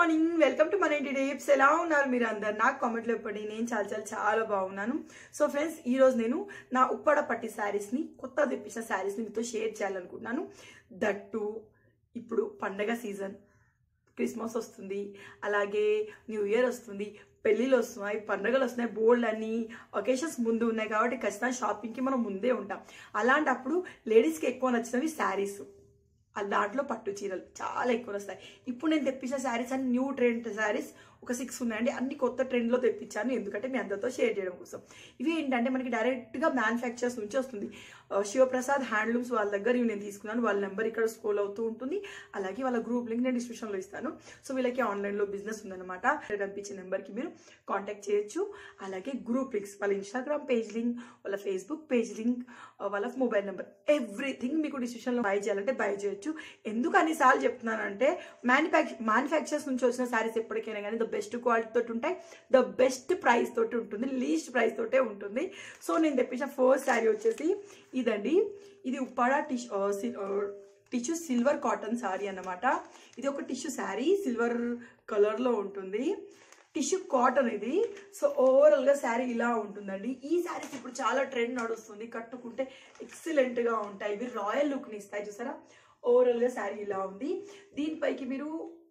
morning welcome to మన ఇంటి tips ఎలా ఉన్నారు మీరు అందరు నాకు కామెంట్లో ఇప్పటి నేను చాలా చాలా చాలా బాగున్నాను సో ఫ్రెండ్స్ ఈ రోజు నేను నా ఉప్పడ పట్టి శారీస్ని కొత్త తెప్పించిన శారీస్ని మీతో షేర్ చేయాలనుకుంటున్నాను దట్టు ఇప్పుడు పండగ సీజన్ క్రిస్మస్ వస్తుంది అలాగే న్యూ ఇయర్ వస్తుంది పెళ్ళిళ్ళు వస్తున్నాయి పండుగలు వస్తున్నాయి బోల్డ్ అన్ని ఒకేషన్స్ ముందు ఉన్నాయి కాబట్టి ఖచ్చితంగా షాపింగ్కి మనం ముందే ఉంటాం అలాంటప్పుడు లేడీస్కి ఎక్కువ నచ్చినవి శారీస్ ఆ దాంట్లో పట్టు చీరలు చాలా ఎక్కువ వస్తాయి ఇప్పుడు నేను తెప్పించిన శారీస్ అన్ని న్యూ ట్రెండ్ శారీస్ ఒక సిక్స్ ఉన్నాయండి అన్ని కొత్త ట్రెండ్లో తెప్పించాను ఎందుకంటే మీ అందరితో షేర్ చేయడం కోసం ఇవి ఏంటంటే మనకి డైరెక్ట్గా మ్యానుఫ్యాక్చర్స్ నుంచి వస్తుంది ఆ, శివప్రసాద్ హ్యాండ్లూమ్స్ వాళ్ళ దగ్గర ఇవి నేను తీసుకున్నాను వాళ్ళ నెంబర్ ఇక్కడ స్క్రోల్ అవుతూ ఉంటుంది అలాగే వాళ్ళ గ్రూప్ లింక్ నేను డిస్క్రిప్షన్లో ఇస్తాను సో వీళ్ళకి ఆన్లైన్లో బిజినెస్ ఉందన్నమాట ఇక్కడ కనిపించే నెంబర్కి మీరు కాంటాక్ట్ చేయొచ్చు అలాగే గ్రూప్ లింక్స్ వాళ్ళ ఇన్స్టాగ్రామ్ పేజ్ లింక్ వాళ్ళ ఫేస్బుక్ పేజ్ లింక్ వాళ్ళ మొబైల్ నెంబర్ ఎవ్రీథింగ్ మీకు డిస్క్రిప్షన్లో బై చేయాలంటే బై చేయొచ్చు ఎందుకు అన్నిసార్లు చెప్తున్నానంటే మ్యానుఫ్యాక్చర్ మ్యానుఫ్యాక్చర్స్ నుంచి వచ్చిన శారీస్ ఎప్పటికైనా కానీ ద బెస్ట్ క్వాలిటీ తోటి ఉంటాయి ద బెస్ట్ ప్రైస్ తోటి ఉంటుంది లీస్ట్ ప్రైస్ తోటే ఉంటుంది సో నేను తెప్పించిన ఫస్ట్ శారీ వచ్చేసి ఇదండి ఇది ఉప్పాడ టిష్ టిష్యూ సిల్వర్ కాటన్ శారీ అన్నమాట ఇది ఒక టిష్యూ శారీ సిల్వర్ కలర్లో ఉంటుంది టిష్యూ కాటన్ ఇది సో ఓవరాల్గా శారీ ఇలా ఉంటుందండి ఈ శారీస్ ఇప్పుడు చాలా ట్రెండ్ నడుస్తుంది కట్టుకుంటే ఎక్సలెంట్గా ఉంటాయి ఇవి రాయల్ లుక్ని ఇస్తాయి చూసారా ఓవరాల్గా శారీ ఇలా ఉంది దీనిపైకి మీరు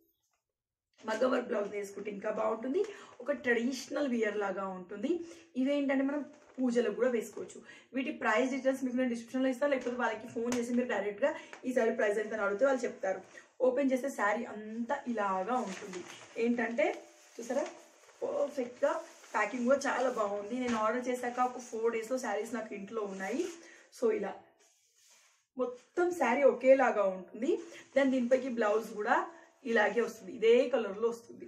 మగవర్ బ్లౌజ్ వేసుకుంటే ఇంకా బాగుంటుంది ఒక ట్రెడిషనల్ వియర్ లాగా ఉంటుంది ఇవేంటంటే మనం పూజలకు కూడా వేసుకోవచ్చు వీటి ప్రైస్ డీటెయిల్స్ మీకు నేను డిస్క్రిప్షన్లో ఇస్తాను లేకపోతే వాళ్ళకి ఫోన్ చేసి మీరు డైరెక్ట్గా ఈ శారీ ప్రైస్ ఎంత అని అడిగితే వాళ్ళు చెప్తారు ఓపెన్ చేస్తే శారీ అంతా ఇలాగా ఉంటుంది ఏంటంటే చూసారా పర్ఫెక్ట్గా ప్యాకింగ్ కూడా చాలా బాగుంది నేను ఆర్డర్ చేశాక ఒక ఫోర్ డేస్లో శారీస్ నాకు ఇంట్లో ఉన్నాయి సో ఇలా మొత్తం శారీ ఒకేలాగా ఉంటుంది దాని దీనిపైకి బ్లౌజ్ కూడా ఇలాగే వస్తుంది ఇదే కలర్లో వస్తుంది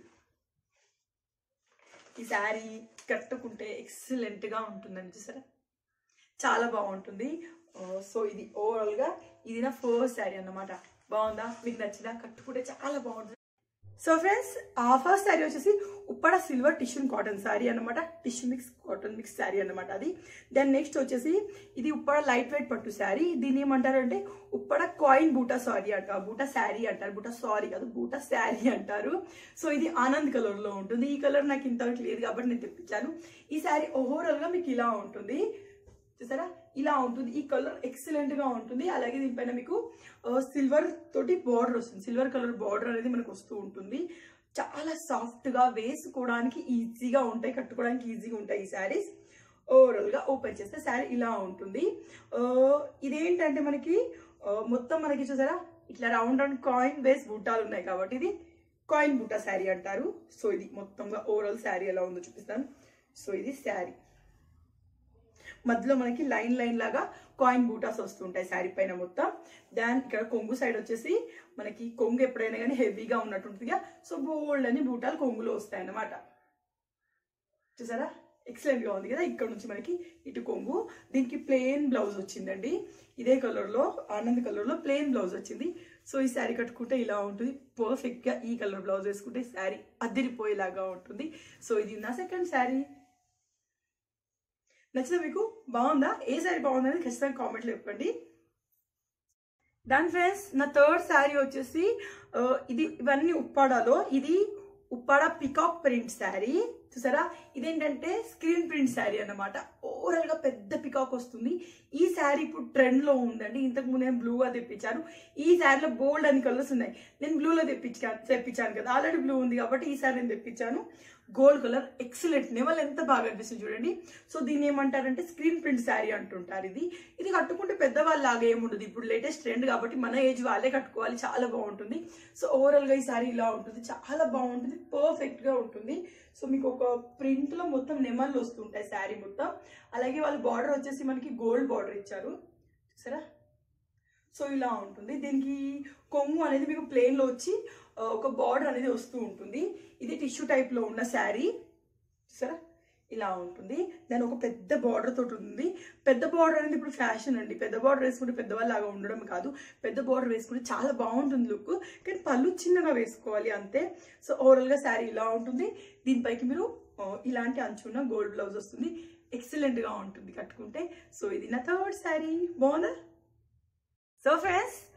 ఈ శారీ కట్టుకుంటే ఎక్సలెంట్గా ఉంటుందండి చూసారా చాలా బాగుంటుంది సో ఇది ఓవరాల్గా ఇది నా ఫస్ట్ శారీ అన్నమాట బాగుందా మీకు నచ్చిందా కట్టుకుంటే చాలా బాగుంటుంది సో ఫ్రెండ్స్ ఆ ఫస్ట్ శారీ వచ్చేసి Uppada silver tissue cotton sari అనమాట tissue mix cotton mix sari అనమాట అది దెన్ నెక్స్ట్ వచ్చేసి ఇది ఉప్పడ లైట్ వెయిట్ పట్టు శారీ దీన్ని ఏమంటారంటే ఉప్పడ కాయిన్ బూటా సారీ అంట బూటా శారీ అంటారు బూటా సారీ కాదు బూటా శారీ అంటారు సో ఇది ఆనంద్ కలర్ లో ఉంటుంది ఈ కలర్ నాకు ఇంతవరకు లేదు కాబట్టి నేను తెప్పించాను ఈ శారీ ఓవరాల్ గా మీకు ఇలా ఉంటుంది చూసారా ఇలా ఉంటుంది ఈ కలర్ ఎక్సలెంట్ గా ఉంటుంది అలాగే దీనిపైన మీకు సిల్వర్ తోటి బార్డర్ వస్తుంది సిల్వర్ కలర్ బార్డర్ అనేది మనకు వస్తూ ఉంటుంది చాలా సాఫ్ట్ గా వేసుకోవడానికి ఈజీగా ఉంటాయి కట్టుకోవడానికి ఈజీగా ఉంటాయి ఈ శారీస్ ఓవరాల్ గా ఓపెన్ చేస్తే శారీ ఇలా ఉంటుంది ఆ, ఇదేంటంటే మనకి ఆ, మొత్తం మనకి చూసారా ఇట్లా రౌండ్ రౌండ్ కాయిన్ బేస్ బుట్టాలు ఉన్నాయి కాబట్టి ఇది కాయిన్ బుట్ట శారీ అంటారు సో ఇది మొత్తంగా ఓవరాల్ శారీ ఎలా ఉందో చూపిస్తాను సో ఇది శారీ మధ్యలో మనకి లైన్ లైన్ లాగా కాయిన్ బూటాస్ వస్తుంటాయి శారీ పైన మొత్తం దాని ఇక్కడ కొంగు సైడ్ వచ్చేసి మనకి కొంగు ఎప్పుడైనా కానీ హెవీగా ఉన్నట్టుంటుందిగా సో బోల్డ్ అని బూటాలు కొంగులో వస్తాయి అన్నమాట చూసారా ఎక్సలెంట్ గా ఉంది కదా ఇక్కడ నుంచి మనకి ఇటు కొంగు దీనికి ప్లెయిన్ బ్లౌజ్ వచ్చిందండి ఇదే కలర్ లో ఆనంద్ కలర్ లో ప్లెయిన్ బ్లౌజ్ వచ్చింది సో ఈ శారీ కట్టుకుంటే ఇలా ఉంటుంది పర్ఫెక్ట్ గా ఈ కలర్ బ్లౌజ్ వేసుకుంటే శారీ అదిరిపోయేలాగా ఉంటుంది సో ఇది నా సెకండ్ శారీ నచ్చిందా మీకు బాగుందా ఏ శారీ బాగుందా అనేది ఖచ్చితంగా కామెంట్లో చెప్పండి దాని ఫ్రెండ్స్ నా థర్డ్ శారీ వచ్చేసి ఆ, ఇది ఇవన్నీ ఉప్పాడాలో ఇది ఉప్పాడ పికాక్ ప్రింట్ శారీ చూసారా ఇదేంటంటే స్క్రీన్ ప్రింట్ శారీ అన్నమాట ఓవరాల్ గా పెద్ద పికాక్ వస్తుంది ఈ శారీ ఇప్పుడు ట్రెండ్ లో ఉందండి ఇంతకు ముందు నేను బ్లూగా తెప్పించాను ఈ శారీలో బోల్డ్ అని కలర్స్ ఉన్నాయి నేను బ్లూలో తెప్పించాను తెప్పించాను కదా ఆల్రెడీ బ్లూ ఉంది కాబట్టి ఈ శారీ నేను తెప్పించాను గోల్డ్ కలర్ ఎక్సలెంట్ నెమల్ ఎంత బాగా అనిపిస్తుంది చూడండి సో దీన్ని ఏమంటారంటే స్క్రీన్ ప్రింట్ శారీ అంటుంటారు ఇది ఇది కట్టుకుంటే పెద్దవాళ్ళు లాగా ఏముండదు ఇప్పుడు లేటెస్ట్ ట్రెండ్ కాబట్టి మన ఏజ్ వాళ్ళే కట్టుకోవాలి చాలా బాగుంటుంది సో ఓవరాల్ గా ఈ శారీ ఇలా ఉంటుంది చాలా బాగుంటుంది పర్ఫెక్ట్ గా ఉంటుంది సో మీకు ఒక ప్రింట్ లో మొత్తం నెమళ్ళు వస్తుంటాయి శారీ మొత్తం అలాగే వాళ్ళ బార్డర్ వచ్చేసి మనకి గోల్డ్ బార్డర్ ఇచ్చారు చూసారా సో ఇలా ఉంటుంది దీనికి కొంగు అనేది మీకు ప్లెయిన్ లో వచ్చి ఆ, ఒక బార్డర్ అనేది వస్తూ ఉంటుంది ఇది టిష్యూ టైప్ లో ఉన్న శారీ చూసారా ఇలా ఉంటుంది దాని ఒక పెద్ద బార్డర్ తోటి ఉంది పెద్ద బార్డర్ అనేది ఇప్పుడు ఫ్యాషన్ అండి పెద్ద బార్డర్ వేసుకుంటే పెద్దవాళ్ళలాగా ఉండడం కాదు పెద్ద బార్డర్ వేసుకుంటే చాలా బాగుంటుంది లుక్ కానీ పళ్ళు చిన్నగా వేసుకోవాలి అంతే సో ఓవరాల్ గా శారీ ఇలా ఉంటుంది దీనిపైకి మీరు ఆ, ఇలాంటి అంచున్న గోల్డ్ బ్లౌజ్ వస్తుంది ఎక్సలెంట్ గా ఉంటుంది కట్టుకుంటే సో ఇది నా థర్డ్ శారీ బాగుందా సో ఫ్రెండ్స్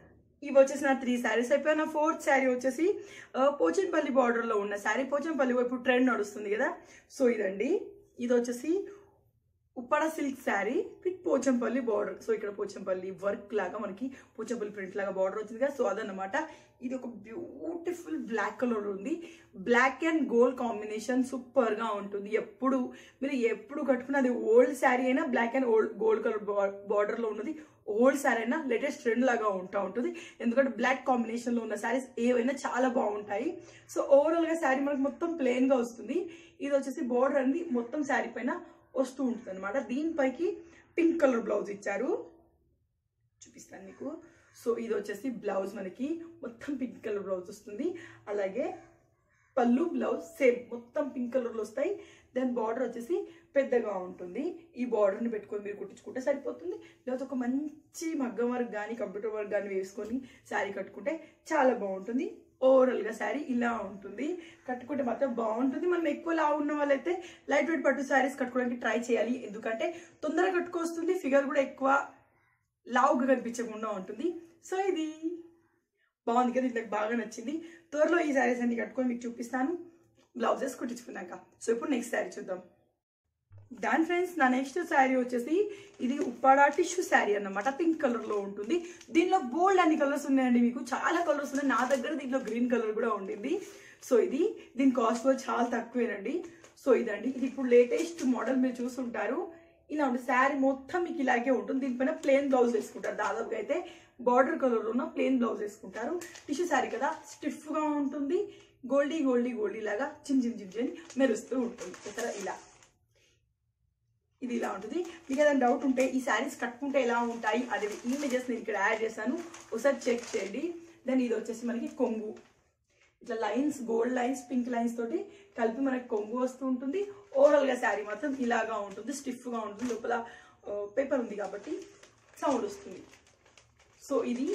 ఇవి వచ్చేసి నా త్రీ శారీస్ అయిపోయి నా ఫోర్త్ శారీ వచ్చేసి ఆ, పోచంపల్లి బార్డర్లో ఉన్న శారీ పోచంపల్లి ఇప్పుడు ట్రెండ్ నడుస్తుంది కదా సో ఇదండి ఇది వచ్చేసి Uppada silk sari with Pochampally border so ఇక్కడ పోచంపల్లి వర్క్ లాగా మనకి పోచంపల్లి ప్రింట్ లాగా బార్డర్ వచ్చింది కదా సో అదన్నమాట ఇది ఒక బ్యూటిఫుల్ బ్లాక్ కలర్ ఉంది black and gold combination super గా ఉంటుంది ఎప్పుడు మీరు ఎప్పుడు కట్టుకున్న అది ఓల్డ్ శారీ అయినా black and old gold colour border లో ఉన్నది ఓల్డ్ శారీ అయినా లేటెస్ట్ ట్రెండ్ లాగా ఉంటా ఉంటుంది ఎందుకంటే బ్లాక్ కాంబినేషన్ లో ఉన్న శారీస్ ఏవైనా చాలా బాగుంటాయి సో ఓవరాల్ గా శారీ మనకు మొత్తం ప్లెయిన్ గా వస్తుంది ఇది వచ్చేసి బార్డర్ అనేది మొత్తం శారీ పైన వస్తూ ఉంటుంది అనమాట దీనిపైకి పింక్ కలర్ బ్లౌజ్ ఇచ్చారు చూపిస్తాను మీకు సో ఇది వచ్చేసి బ్లౌజ్ మనకి మొత్తం పింక్ కలర్ బ్లౌజ్ వస్తుంది అలాగే పళ్ళు బ్లౌజ్ సేమ్ మొత్తం పింక్ కలర్లో వస్తాయి దాని బార్డర్ వచ్చేసి పెద్దగా ఉంటుంది ఈ బార్డర్ని పెట్టుకొని మీరు కుట్టించుకుంటే సరిపోతుంది లేకపోతే ఒక మంచి మగ్గం వర్క్ కానీ కంప్యూటర్ వర్క్ కానీ వేసుకొని శారీ కట్టుకుంటే చాలా బాగుంటుంది ఓవరాల్గా శారీ ఇలా ఉంటుంది కట్టుకుంటే మాత్రం బాగుంటుంది మనం ఎక్కువ లావు ఉన్న వాళ్ళైతే లైట్ వెయిట్ పట్టు శారీస్ కట్టుకోవడానికి ట్రై చేయాలి ఎందుకంటే తొందరగా కట్టుకొస్తుంది ఫిగర్ కూడా ఎక్కువ లావుగా కనిపించకుండా ఉంటుంది సో ఇది బాగుంది కదా ఇది నాకు బాగా నచ్చింది త్వరలో ఈ శారీస్ అన్ని కట్టుకొని మీకు చూపిస్తాను బ్లౌజెస్ కుట్టించుకున్నాక సో ఇప్పుడు నెక్స్ట్ శారీ చూద్దాం దాని ఫ్రెండ్స్ నా నెక్స్ట్ శారీ వచ్చేసి ఇది ఉప్పాడ టిష్యూ శారీ అన్నమాట పింక్ కలర్ లో ఉంటుంది దీనిలో బోల్డ్ అన్ని కలర్స్ ఉన్నాయండి మీకు చాలా కలర్స్ ఉన్నాయి నా దగ్గర దీంట్లో గ్రీన్ కలర్ కూడా ఉండింది సో ఇది దీని కాస్ట్ కూడా చాలా తక్కువేనండి సో ఇదండి ఇది ఇప్పుడు లేటెస్ట్ మోడల్ మీరు చూస్తుంటారు ఇలా ఉంటుంది శారీ మొత్తం మీకు ఇలాగే ఉంటుంది దీనిపైన ప్లెయిన్ బ్లౌజ్ వేసుకుంటారు దాదాపుగా అయితే బార్డర్ కలర్ ఉన్న ప్లెయిన్ బ్లౌజ్ వేసుకుంటారు టిష్యూ శారీ కదా స్టిఫ్ గా ఉంటుంది గోల్డీ గోల్డీ గోల్డీ లాగా చిన్ చిన్ చిన్ చిన్ మెరుస్తూ ఉంటుంది ఇక్కడ ఇలా ఇది ఇలా ఉంటుంది మీకు ఏదైనా డౌట్ ఉంటే ఈ శారీస్ కట్టుకుంటే ఎలా ఉంటాయి అదే ఇమేజెస్ నేను ఇక్కడ యాడ్ చేశాను ఒకసారి చెక్ చేయండి దెన్ ఇది వచ్చేసి మనకి కొంగు ఇట్లా lines gold lines pink lines తోటి కలిపి మనకి కొంగు వస్తూ ఉంటుంది ఓవరాల్ గా శారీ మాత్రం ఇలాగా ఉంటుంది స్టిఫ్ గా ఉంటుంది లోపల పేపర్ ఉంది కాబట్టి సౌండ్ వస్తుంది సో ఇది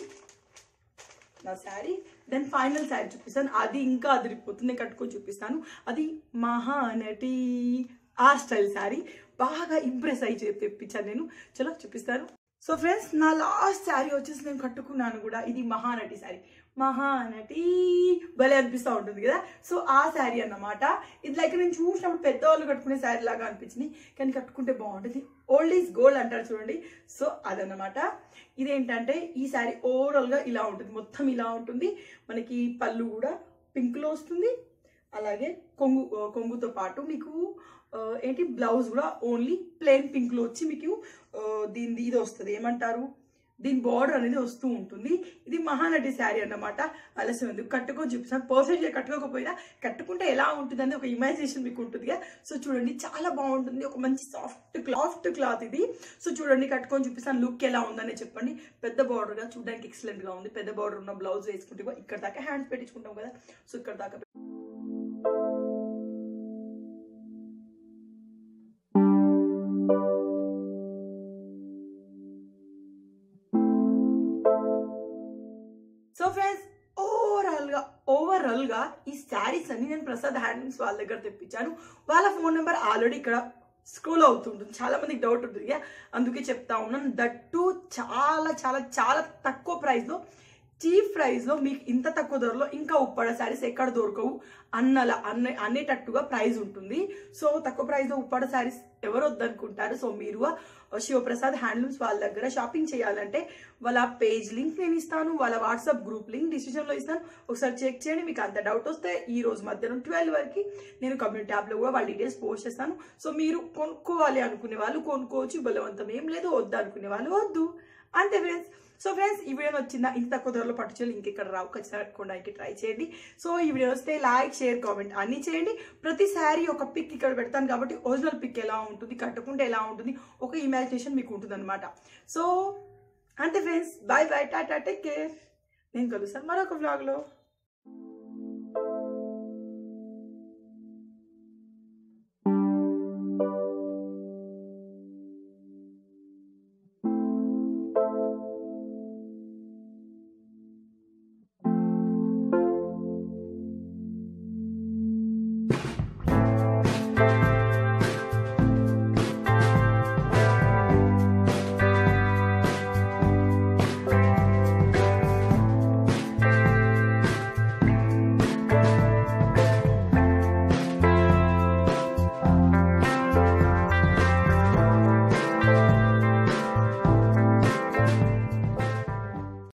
నా శారీ దెన్ ఫైనల్ శారీ చూపిస్తాను అది ఇంకా అదిరిపోతుంది నేను కట్టుకొని చూపిస్తాను అది మహానటి ఆ స్టైల్ శారీ బాగా ఇంప్రెస్ అయ్యి చెప్పి తెప్పించాను నేను చలో చూపిస్తాను సో ఫ్రెండ్స్ నా లాస్ట్ శారీ వచ్చేసి నేను కట్టుకున్నాను కూడా ఇది మహానటి శారీ మహానటి భలే అనిపిస్తూ ఉంటుంది కదా సో ఆ శారీ అన్నమాట ఇది లైక్ నేను చూసినప్పుడు పెద్దవాళ్ళు కట్టుకునే శారీ లాగా అనిపించింది కానీ కట్టుకుంటే బాగుంటుంది ఓల్డ్ ఈజ్ గోల్డ్ అంటారు చూడండి సో అదన్నమాట ఇదేంటంటే ఈ శారీ ఓవరాల్గా ఇలా ఉంటుంది మొత్తం ఇలా ఉంటుంది మనకి పళ్ళు కూడా పింక్లో వస్తుంది అలాగే కొంగు కొంగుతో పాటు మీకు ఆ, ఏంటి బ్లౌజ్ కూడా ఓన్లీ ప్లెయిన్ పింక్లో వచ్చి మీకు ఆ, దీనిది ఇది వస్తుంది ఏమంటారు దీని బార్డర్ అనేది వస్తూ ఉంటుంది ఇది మహానటి శారీ అన్నమాట ఆలస్యం ఎందుకు కట్టుకొని చూపిస్తాను పర్ఫెక్ట్గా కట్టుకోకపోయినా కట్టుకుంటే ఎలా ఉంటుంది అనేది ఒక ఇమాజినేషన్ మీకు ఉంటుంది కదా సో చూడండి చాలా బాగుంటుంది ఒక మంచి సాఫ్ట్ క్లాఫ్ట్ క్లాత్ ఇది సో చూడండి కట్టుకొని చూపిస్తాను లుక్ ఎలా ఉందని చెప్పండి పెద్ద బార్డర్గా చూడడానికి ఎక్సలెంట్గా ఉంది పెద్ద బార్డర్ ఉన్న బ్లౌజ్ వేసుకుంటే కూడా ఇక్కడ దాకా హ్యాండ్స్ పెట్టించుకుంటాం కదా సో ఇక్కడ దాకా సో ఫ్రెండ్స్ ఓవరాల్ గా ఓవరాల్ గా ఈ శారీస్ అన్ని నేను ప్రసాద్ హ్యాండ్లూమ్స్ వాళ్ళ దగ్గర తెప్పించాను వాళ్ళ ఫోన్ నెంబర్ ఆల్రెడీ ఇక్కడ స్క్రోల్ అవుతుంటుంది చాలా మందికి డౌట్ ఉంటుంది కదా అందుకే చెప్తా ఉన్నాను దట్టు చాలా చాలా చాలా తక్కువ ప్రైస్ లో చీప్ ప్రైస్ లో మీకు ఇంత తక్కువ ధరలో ఇంకా ఉప్పడ శారీస్ ఎక్కడ దొరకవు అన్నలా అన్న అనేటట్టుగా ప్రైస్ ఉంటుంది సో తక్కువ ప్రైస్ లో ఉప్పాడ శారీస్ ఎవరు వద్దనుకుంటారు సో మీరు ఆ శివప్రసాద్ హ్యాండ్లూమ్స్ వాళ్ళ దగ్గర షాపింగ్ చేయాలంటే వాళ్ళ పేజ్ లింక్ నేను ఇస్తాను వాళ్ళ వాట్సాప్ గ్రూప్ లింక్ డిస్క్రిప్షన్ లో ఇస్తాను ఒకసారి చెక్ చేయండి మీకు అంత డౌట్ వస్తే ఈ రోజు మధ్యాహ్నం ట్వెల్వ్ వరకు నేను కమ్యూనిటీ ట్యాబ్ లో కూడా వాళ్ళ డీటెయిల్స్ పోస్ట్ చేస్తాను సో మీరు కొనుక్కోవాలి అనుకునే వాళ్ళు కొనుక్కోవచ్చు బలవంతం ఏం లేదు వద్దు అనుకునే వాళ్ళు వద్దు అంతే ఫ్రెండ్స్ సో ఫ్రెండ్స్ ఈ వీడియో వచ్చిందా ఇంత తక్కువ ధరలో పట్టు చీరలు ఇంకెక్కడ రావు ఖచ్చితంగా కొనడానికి ట్రై చేయండి సో ఈ వీడియో వస్తే లైక్ షేర్ కామెంట్ అన్ని చేయండి ప్రతి శారీ ఒక పిక్ ఇక్కడ పెడతాను కాబట్టి ఒరిజినల్ పిక్ ఎలా ఉంటుంది కట్టుకుంటే ఎలా ఉంటుంది ఒక ఇమాజినేషన్ మీకు ఉంటుంది అనమాట సో అంతే friends bye bye tata take care నేను కలుస్తాను మరొక vlog లో